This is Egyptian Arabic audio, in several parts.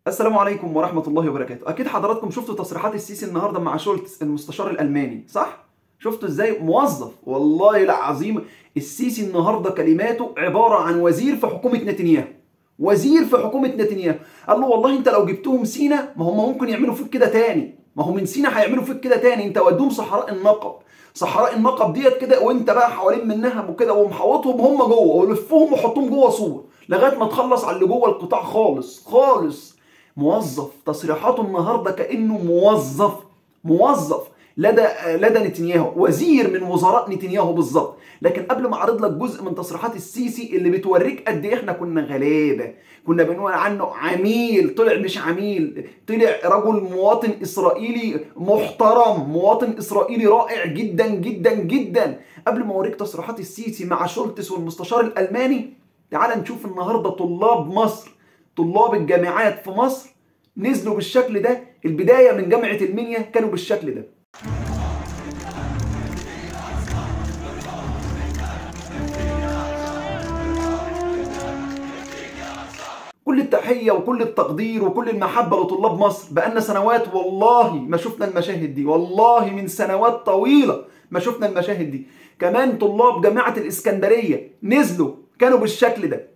السلام عليكم ورحمة الله وبركاته أكيد حضراتكم شفتوا تصريحات السيسي النهاردة مع شولتس المستشار الألماني صح؟ شفتوا إزاي موظف والله العظيم السيسي النهاردة كلماته عبارة عن وزير في حكومة نتنياهو وزير في حكومة نتنياهو قال له والله أنت لو جبتهم سينا ما هم ممكن يعملوا فيك كده تاني ما هو من سينا هيعملوا فيك كده تاني أنت ودوهم صحراء النقب صحراء النقب ديت كده وانت بقى حوالين منها وكده ومحوطهم هم جوه ولفهم وحطهم جوه سور لغايه ما تخلص على اللي جوه القطاع خالص خالص موظف تصريحاته النهارده كانه موظف موظف لدى لدى نتنياهو وزير من وزراء نتنياهو بالظبط لكن قبل ما اعرض لك جزء من تصريحات السيسي اللي بتوريك قد ايه احنا كنا غلابه كنا بنقول عنه عميل طلع مش عميل طلع رجل مواطن اسرائيلي محترم مواطن اسرائيلي رائع جدا جدا جدا قبل ما اوريك تصريحات السيسي مع شولتس والمستشار الالماني تعال نشوف النهارده طلاب مصر طلاب الجامعات في مصر نزلوا بالشكل ده البدايه من جامعه المنيا كانوا بالشكل ده كل التحيه وكل التقدير وكل المحبه لطلاب مصر بقالنا سنوات والله ما شفنا المشاهد دي والله من سنوات طويله ما شفنا المشاهد دي كمان طلاب جامعه الاسكندريه نزلوا كانوا بالشكل ده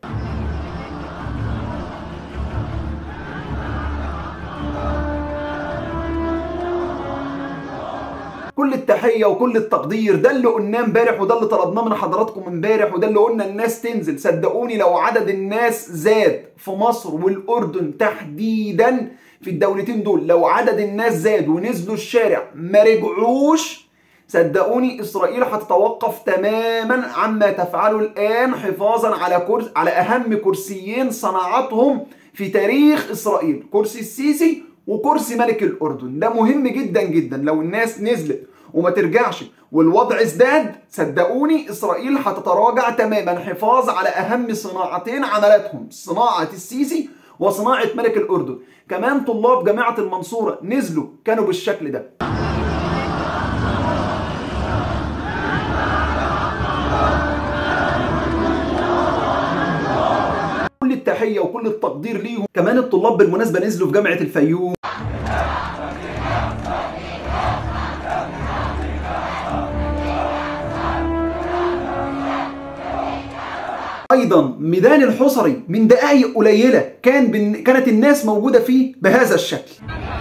كل التحيه وكل التقدير ده اللي قلناه امبارح وده اللي طلبناه من حضراتكم امبارح وده اللي قلنا الناس تنزل صدقوني لو عدد الناس زاد في مصر والاردن تحديدا في الدولتين دول لو عدد الناس زاد ونزلوا الشارع ما رجعوش صدقوني اسرائيل هتتوقف تماما عما تفعله الان حفاظا على كرسي على اهم كرسيين صنعتهم في تاريخ اسرائيل كرسي السيسي وكرسي ملك الاردن ده مهم جدا جدا لو الناس نزلت وما ترجعش والوضع ازداد صدقوني اسرائيل هتتراجع تماما حفاظ على اهم صناعتين عملتهم صناعه السيسي وصناعه ملك الاردن كمان طلاب جامعه المنصوره نزلوا كانوا بالشكل ده كل التحيه وكل التقدير ليهم كمان الطلاب بالمناسبه نزلوا في جامعه الفيوم ايضا ميدان الحصري من دقائق قليله كان بن... كانت الناس موجوده فيه بهذا الشكل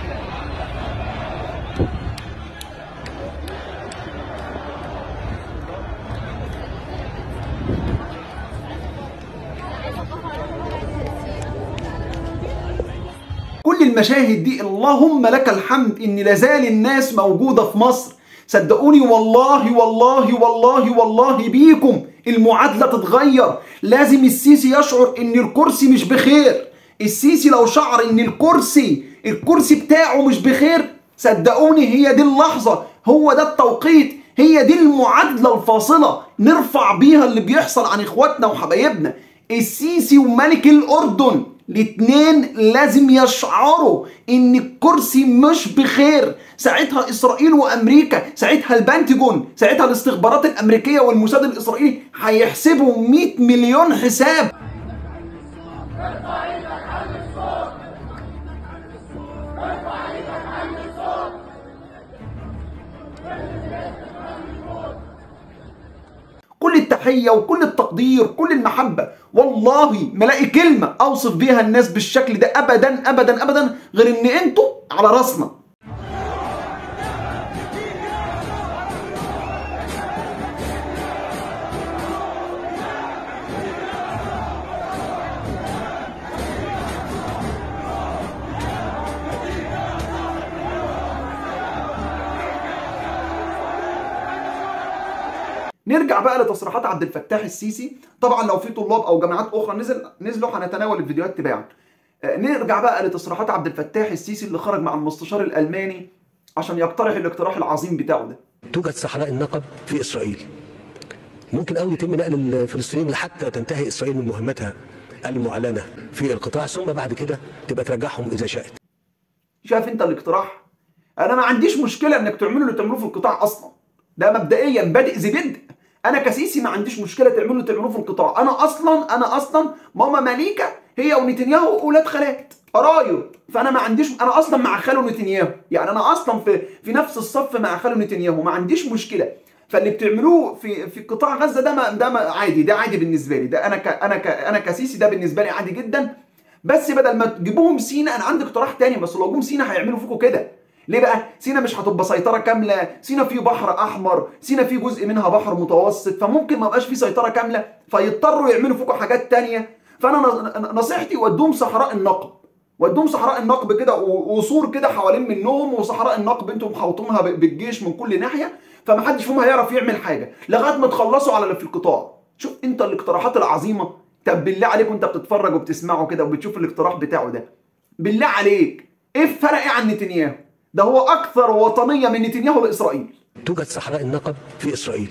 كل المشاهد دي اللهم لك الحمد ان لازال الناس موجوده في مصر صدقوني والله والله والله والله بيكم المعادله تتغير لازم السيسي يشعر ان الكرسي مش بخير السيسي لو شعر ان الكرسي الكرسي بتاعه مش بخير صدقوني هي دي اللحظه هو ده التوقيت هي دي المعادله الفاصله نرفع بيها اللي بيحصل عن اخواتنا وحبايبنا السيسي وملك الاردن الاتنين لازم يشعروا ان الكرسي مش بخير ساعتها اسرائيل وامريكا ساعتها البنتجون ساعتها الاستخبارات الامريكيه والموساد الاسرائيلي هيحسبوا 100 مليون حساب كل التحية وكل التقدير كل المحبة والله ما لاقي كلمة أوصف بيها الناس بالشكل ده أبدا أبدا أبدا غير إن أنتوا على راسنا نرجع بقى لتصريحات عبد الفتاح السيسي طبعا لو في طلاب او جامعات اخرى نزل نزلوا هنتناول الفيديوهات تباعا نرجع بقى لتصريحات عبد الفتاح السيسي اللي خرج مع المستشار الالماني عشان يقترح الاقتراح العظيم بتاعه ده توجد صحراء النقب في اسرائيل ممكن قوي يتم نقل الفلسطينيين حتى تنتهي اسرائيل من مهمتها المعلنه في القطاع ثم بعد كده تبقى ترجعهم اذا شاءت شايف انت الاقتراح انا ما عنديش مشكله انك تعملوا اللي تعملوه في القطاع اصلا ده مبدئيا بادئ ذي بدء انا كسيسي ما عنديش مشكله تعملوا اللي تعملوه في القطاع انا اصلا انا اصلا ماما مليكه هي ونتنياهو اولاد خالات قرايب فانا ما عنديش انا اصلا مع خاله نتنياهو يعني انا اصلا في في نفس الصف مع خاله نتنياهو ما عنديش مشكله فاللي بتعملوه في في قطاع غزه ده ما ده ما عادي ده عادي بالنسبه لي ده انا ك انا ك انا كسيسي ده بالنسبه لي عادي جدا بس بدل ما تجيبوهم سينا انا عندي اقتراح تاني بس لو جم سينا هيعملوا فيكم كده ليه بقى؟ سينا مش هتبقى سيطرة كاملة، سينا فيه بحر أحمر، سينا فيه جزء منها بحر متوسط، فممكن ما يبقاش فيه سيطرة كاملة، فيضطروا يعملوا فيكم حاجات تانية، فأنا نص- نصيحتي ودوهم صحراء النقب. ودوهم صحراء النقب كده و- وسور كده حوالين منهم وصحراء النقب انتم محوطينها ب- بالجيش من كل ناحية، فمحدش فيهم هيعرف يعمل حاجة، لغاية ما تخلصوا على اللي في القطاع. شوف انت الاقتراحات العظيمة، طب بالله عليك وانت بتتفرج وبتسمعه كده وبتشوف الاقتراح بتاعه ده. بالله عليك ايه الفرق ايه عن نتنياهو؟ ده هو اكثر وطنيه من نتنياهو لاسرائيل توجد صحراء النقب في اسرائيل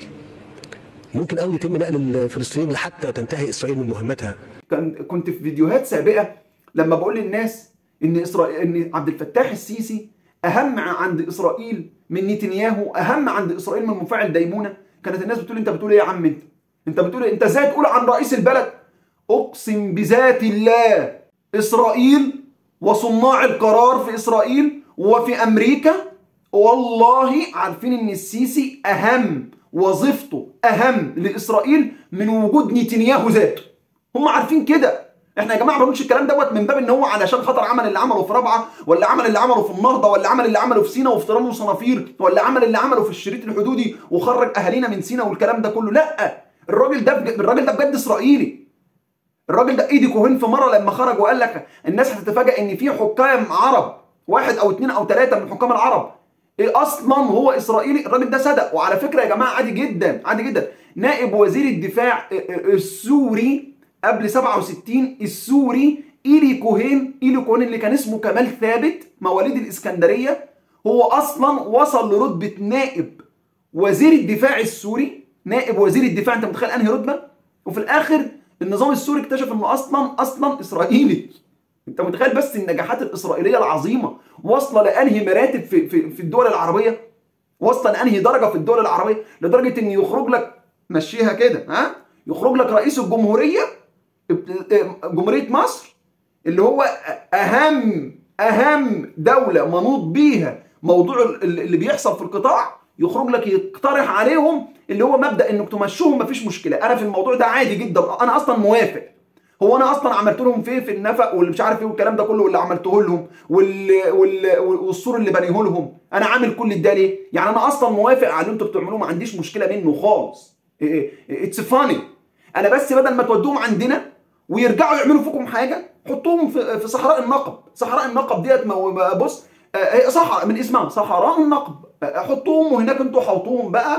ممكن قوي يتم نقل الفلسطينيين حتى تنتهي اسرائيل من مهمتها كان كنت في فيديوهات سابقه لما بقول للناس ان اسرائيل ان عبد الفتاح السيسي اهم عند اسرائيل من نتنياهو اهم عند اسرائيل من مفاعل ديمونه كانت الناس بتقول انت بتقول ايه يا عم انت انت بتقول إيه؟ انت ازاي تقول عن رئيس البلد اقسم بذات الله اسرائيل وصناع القرار في اسرائيل وفي امريكا والله عارفين ان السيسي اهم وظيفته اهم لاسرائيل من وجود نتنياهو ذاته هم عارفين كده احنا يا جماعه ما بنقولش الكلام دوت من باب ان هو علشان خاطر عمل اللي عمله في رابعه ولا عمل اللي عمله في النهضه ولا عمل اللي عمله في سينا وفي طيران وصنافير ولا عمل اللي عمله في الشريط الحدودي وخرج اهالينا من سينا والكلام ده كله لا الراجل ده بج... الراجل ده بجد اسرائيلي الراجل ده ايدي كوهين في مره لما خرج وقال لك الناس هتتفاجئ ان في حكام عرب واحد او اتنين او ثلاثه من حكام العرب ايه اصلا هو اسرائيلي الراجل ده صدق وعلى فكره يا جماعه عادي جدا عادي جدا نائب وزير الدفاع السوري قبل 67 السوري ايلي كوهين ايلي كوهين اللي كان اسمه كمال ثابت مواليد الاسكندريه هو اصلا وصل لرتبه نائب وزير الدفاع السوري نائب وزير الدفاع انت متخيل انهي رتبه وفي الاخر النظام السوري اكتشف انه اصلا اصلا اسرائيلي انت متخيل بس النجاحات الاسرائيليه العظيمه واصله لانهي مراتب في في, في الدول العربيه واصله لانهي درجه في الدول العربيه لدرجه ان يخرج لك مشيها كده ها يخرج لك رئيس الجمهوريه جمهوريه مصر اللي هو اهم اهم دوله منوط بيها موضوع اللي بيحصل في القطاع يخرج لك يقترح عليهم اللي هو مبدا انك تمشوهم مفيش مشكله انا في الموضوع ده عادي جدا انا اصلا موافق هو انا اصلا عملت لهم فيه في النفق واللي مش عارف ايه والكلام ده كله واللي عملته لهم وال... وال... والسور اللي بنيه لهم انا عامل كل ده ليه يعني انا اصلا موافق على اللي انتوا بتعملوه ما عنديش مشكله منه خالص اتس فاني انا بس بدل ما تودوهم عندنا ويرجعوا يعملوا فيكم حاجه حطوهم في, في صحراء النقب صحراء النقب ديت بص هي صحراء من اسمها صحراء النقب حطوهم وهناك انتوا حوطوهم بقى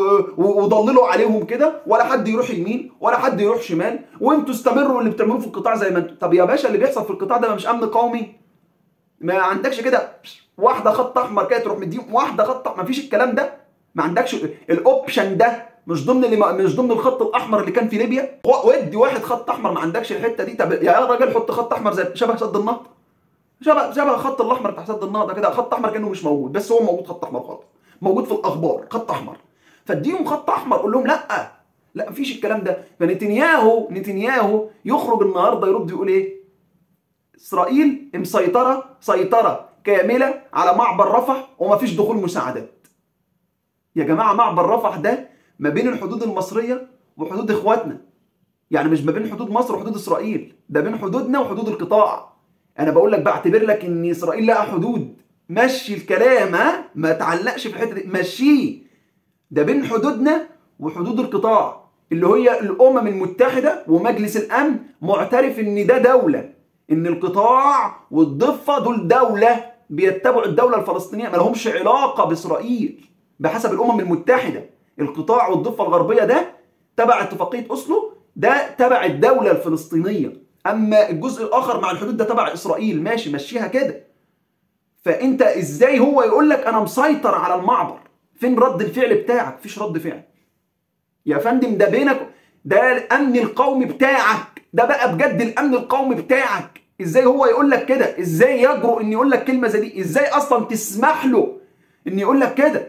وضللوا عليهم كده ولا حد يروح يمين ولا حد يروح شمال وانتوا استمروا اللي بتعملوه في القطاع زي ما انتوا طب يا باشا اللي بيحصل في القطاع ده مش امن قومي ما عندكش كده واحده خط احمر كده تروح مديهم واحده خط ما فيش الكلام ده ما عندكش الاوبشن ده مش ضمن اللي مش ضمن الخط الاحمر اللي كان في ليبيا ودي واحد خط احمر ما عندكش الحته دي طب يا راجل حط خط احمر زي شبه سد النهضه شبه شبه الخط الاحمر بتاع سد النهضه كده خط احمر كانه مش موجود بس هو موجود خط احمر خالص موجود في الاخبار خط احمر فاديهم خط احمر قول لهم لا لا مفيش الكلام ده فنتنياهو نتنياهو يخرج النهارده يرد يقول ايه اسرائيل مسيطره سيطره كامله على معبر رفح ومفيش دخول مساعدات يا جماعه معبر رفح ده ما بين الحدود المصريه وحدود اخواتنا يعني مش ما بين حدود مصر وحدود اسرائيل ده بين حدودنا وحدود القطاع انا بقول لك بعتبر لك ان اسرائيل لها حدود مشي الكلام ها ما تعلقش في الحته دي مشيه ده بين حدودنا وحدود القطاع اللي هي الامم المتحده ومجلس الامن معترف ان ده دوله ان القطاع والضفه دول دوله بيتبعوا الدوله الفلسطينيه ما لهمش علاقه باسرائيل بحسب الامم المتحده القطاع والضفه الغربيه ده تبع اتفاقيه اوسلو ده تبع الدوله الفلسطينيه اما الجزء الاخر مع الحدود ده تبع اسرائيل ماشي مشيها كده فانت ازاي هو يقول لك انا مسيطر على المعبر فين رد الفعل بتاعك مفيش رد فعل يا فندم ده بينك ده الامن القومي بتاعك ده بقى بجد الامن القومي بتاعك ازاي هو يقول لك كده ازاي يجرؤ ان يقول لك كلمه زي دي ازاي اصلا تسمح له ان يقول لك كده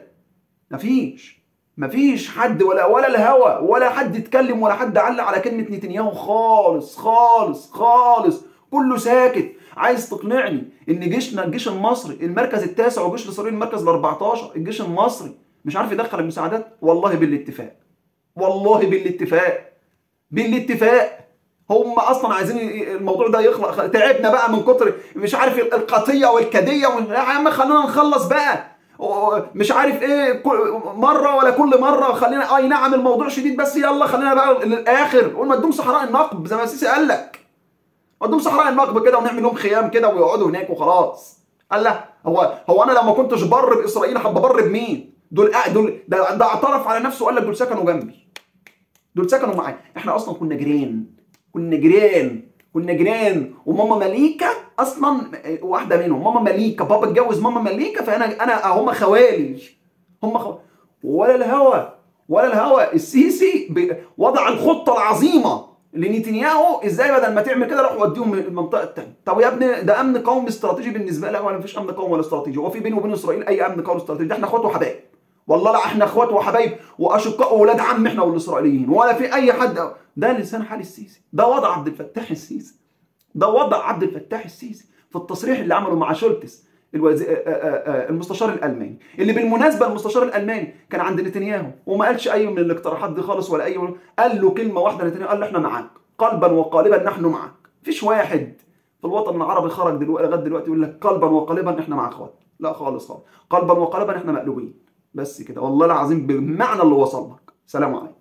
مفيش مفيش حد ولا ولا الهوى ولا حد اتكلم ولا حد علق على كلمه نتنياهو خالص خالص خالص كله ساكت عايز تقنعني ان جيشنا الجيش المصري المركز التاسع وجيش الاسرائيلي المركز ال 14 الجيش المصري مش عارف يدخل المساعدات والله بالاتفاق والله بالاتفاق بالاتفاق هم اصلا عايزين ي- الموضوع ده يخلق خ- تعبنا بقى من كتر مش عارف القطيه والكديه وال- يا عم خلينا نخلص بقى و- مش عارف ايه كل- مره ولا كل مره خلينا اي نعم الموضوع شديد بس يلا خلينا بقى للاخر قول ما تدوم صحراء النقب زي ما السيسي قال لك ودوم صحراء النقب كده ونعمل لهم خيام كده ويقعدوا هناك وخلاص قال لا هو هو انا لو ما كنتش بر باسرائيل هبقى بر بمين دول دول ده, ده اعترف على نفسه وقال لك دول سكنوا جنبي دول سكنوا معايا احنا اصلا كنا جيران كنا جيران كنا جيران وماما مليكه اصلا واحده منهم ماما مليكه بابا اتجوز ماما مليكه فانا انا هم خوالي هم خو... ولا الهوى ولا الهوى السيسي ب... وضع الخطه العظيمه لنتنياهو ازاي بدل ما تعمل كده روح وديهم المنطقه الثانيه طب يا ابني ده امن قومي استراتيجي بالنسبه لي ولا مفيش امن قومي ولا استراتيجي هو في بيني وبين اسرائيل اي امن قومي استراتيجي ده احنا اخوات وحبايب والله لا احنا اخوات وحبايب واشقاء واولاد عم احنا والاسرائيليين ولا في اي حد ده لسان حال السيسي ده وضع عبد الفتاح السيسي ده وضع عبد الفتاح السيسي في التصريح اللي عمله مع شولتس الوزي... آه، آه، آه، المستشار الالماني اللي بالمناسبه المستشار الالماني كان عند نتنياهو وما قالش اي من الاقتراحات دي خالص ولا اي قال له كلمه واحده نتنياهو قال له احنا معاك قلبا وقالبا نحن معك مفيش واحد في الوطن العربي خرج دلوقتي لغايه دلوقتي يقول لك قلبا وقالبا احنا مع اخوات لا خالص خالص قلبا وقالبا احنا مقلوبين بس كده والله العظيم بالمعنى اللي وصل لك سلام عليكم